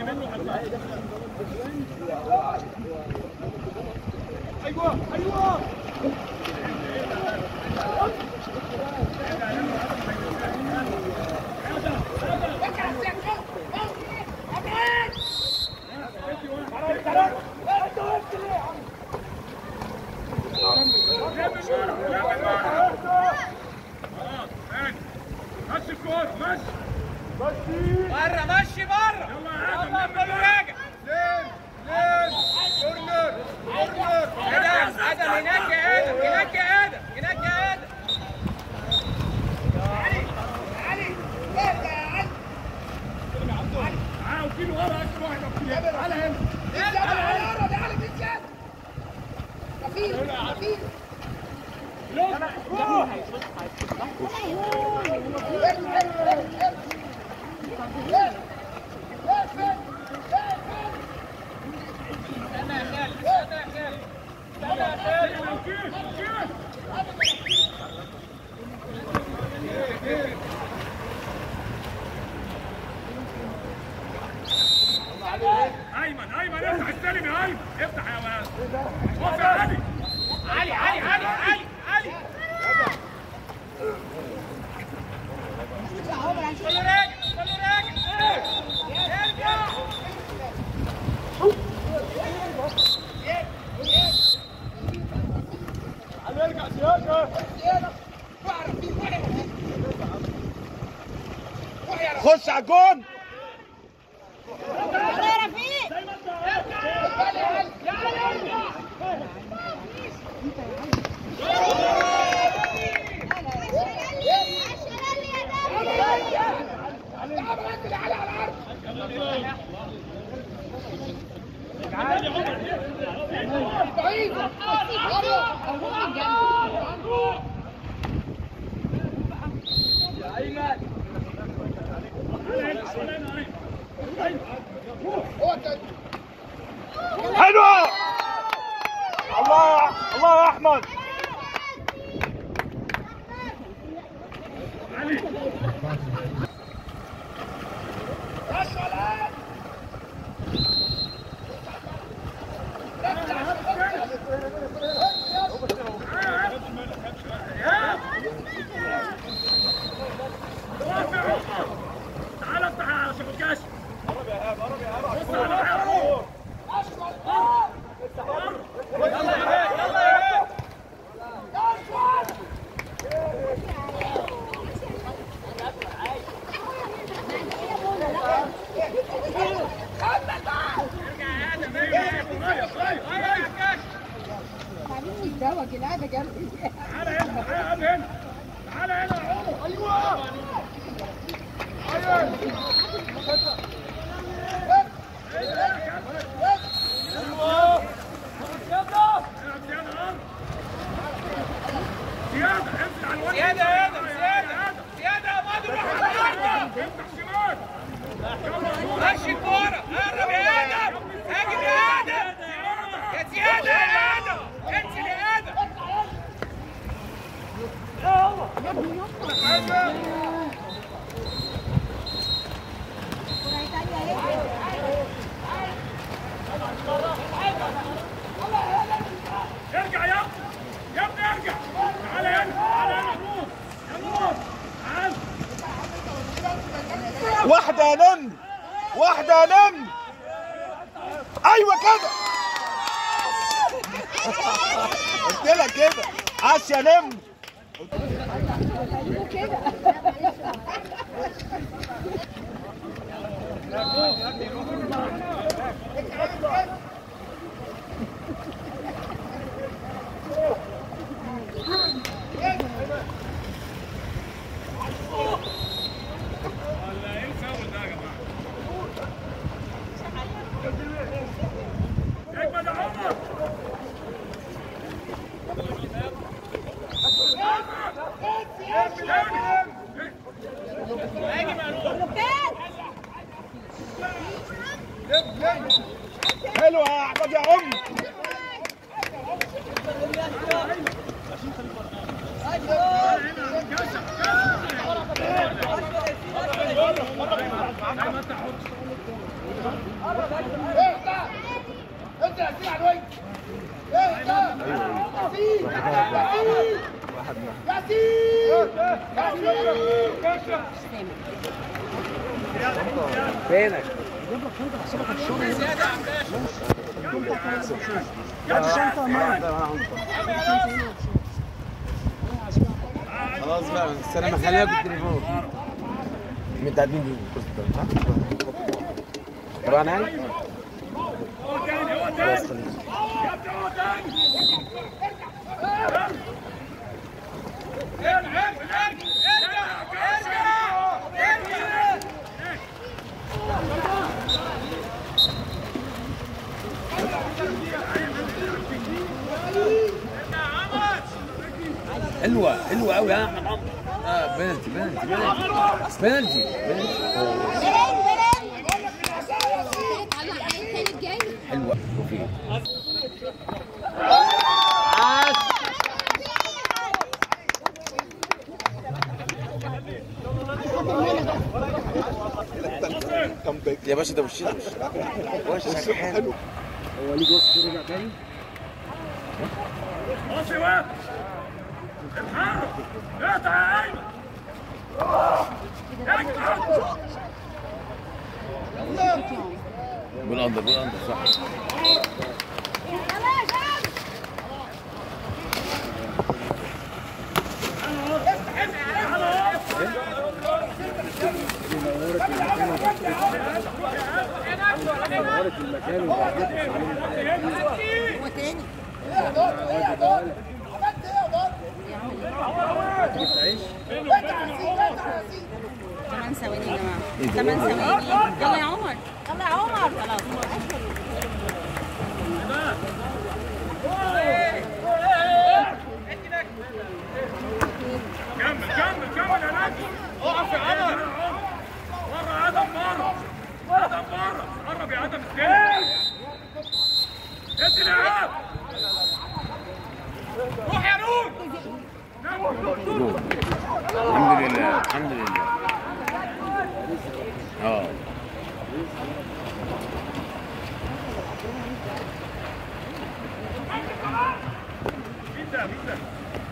ايوه ايوه مشي الكورة مشي مشي بره مشي بره يلا يا يلا ادم كله راجع لين لين كورنر كورنر ادم ادم هناك يا ادم هناك يا ادم هناك يا ادم تعال وفين ورا اكتر واحد تعال هنا كيف كيف ايمن ايمن افتح السلم يا ايمن افتح يا ولد وقف يا علي علي علي علي علي علي كله راجع كله راجع ارجع ارجع سياده خش على الجون حلوه الله الله يا احمد تعال افتح يا شيخ الكاش قرب يا ايهاب قرب يا ايهاب يلا يا هاد يلا يا هاد الدواء كده جنبي تعال هنا تعال هنا تعال هنا يا عمر ايوه ايوه العب زياده ارض زياده امسك على الوجه زيادة يا ادم زيادة زيادة يا ماضي روح على الأرض. افتح شمال مشي الكورة قرب يا ادم هاجم يا ادم يا زيادة يا ادم انزل يا ادم ارجع يا ابني يا ابني ارجع تعال هنا تعال هنا يا نور يا نور تعال واحده يا نمر واحده يا نمر ايوه كده قلت لك كده عاش يا نمر ولا ايه الفاول ده يا جماعه اجمد يا عمر هاجم يا نور حلوه يا احمد يا عم ايوه انت حط خلاص بقى السلامة خليها بالتليفون متعدين دي طبعا هاي هو تاني هو تاني يا ابني هو تاني ارجع ارجع ارجع حلوه حلوه قوي يا احمد عمرو اه بنالتي بنالتي بنالتي بنالتي بنالتي على الثالث جاي حلوه وفي يا باشا ده وشنا وش وشك حلو بص يا واد اتحرك اقطع يا ايمن اقطع بول اندر بول اندر صح هو تاني كمان ثواني يا جماعه كمان ثواني يلا يا عمر يلا يا عمر خلاص كمل كمل كمل يا نجم اقف يا قمر بره ادم بره ادم بره قرب يا ادم استلم ادي لعاب روح يا نور جول الحمد لله الحمد لله اه مين ده مين ده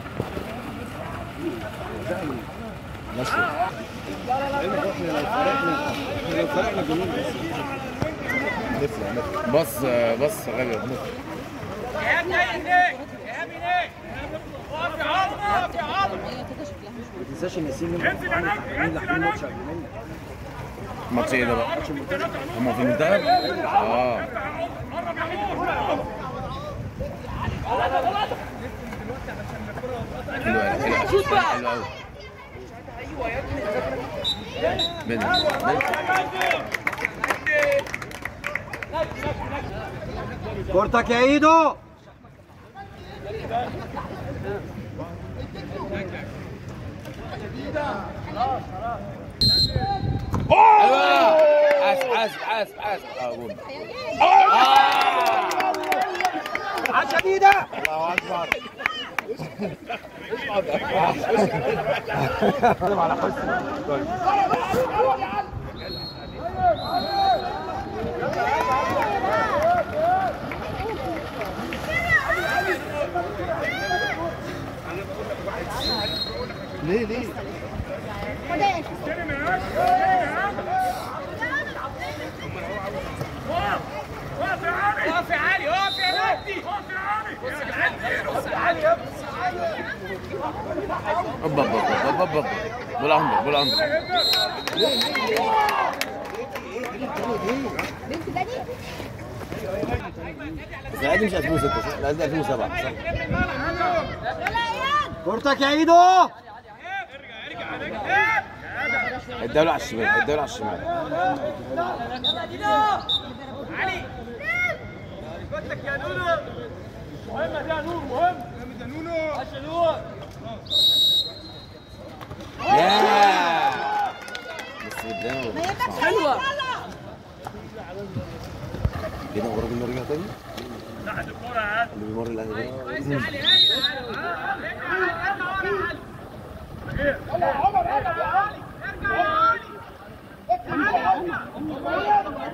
بص بص غالي ايهاب جاي هناك ايهاب هناك اقف يا عمر اقف يا عمر الميه كده شكلها مش انزل يا نجم انزل يا نجم الماتش ايه ده بقى؟ هم في المنتخب؟ اه قرب يا نور حلو قوي حلو قوي حلو قوي بنالتي كورتك يا ايدو ايوه حاسب حاسب حاسب حاسب اه جول عشان ايده ليه ليه استلم يا نجم استلم يا نجم واقف واقف يا علي اقف يا علي اقف يا مجدي واقف يا علي يا علي اوبا اوبا اوبا اوبا بول اندر بول اندر بنت داني بس العيد مش 2006 صح؟ العيد 2007 صح؟ كورتك يا ايدو الدولة على الشمال الدولة على الشمال علي كنتك يا نونو مهمة دي يا نور مهم ياه بس قدامه حلوه كده هو الراجل ده رجع تاني تحت الكورة يا علي اللي بيمر الاهلي ده علي ارجع يا علي ارجع يا علي ارجع يا علي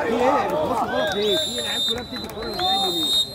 في ايه بتبص غلط ليه؟ في العيال كلها بتدي كوره للاهلي ليه؟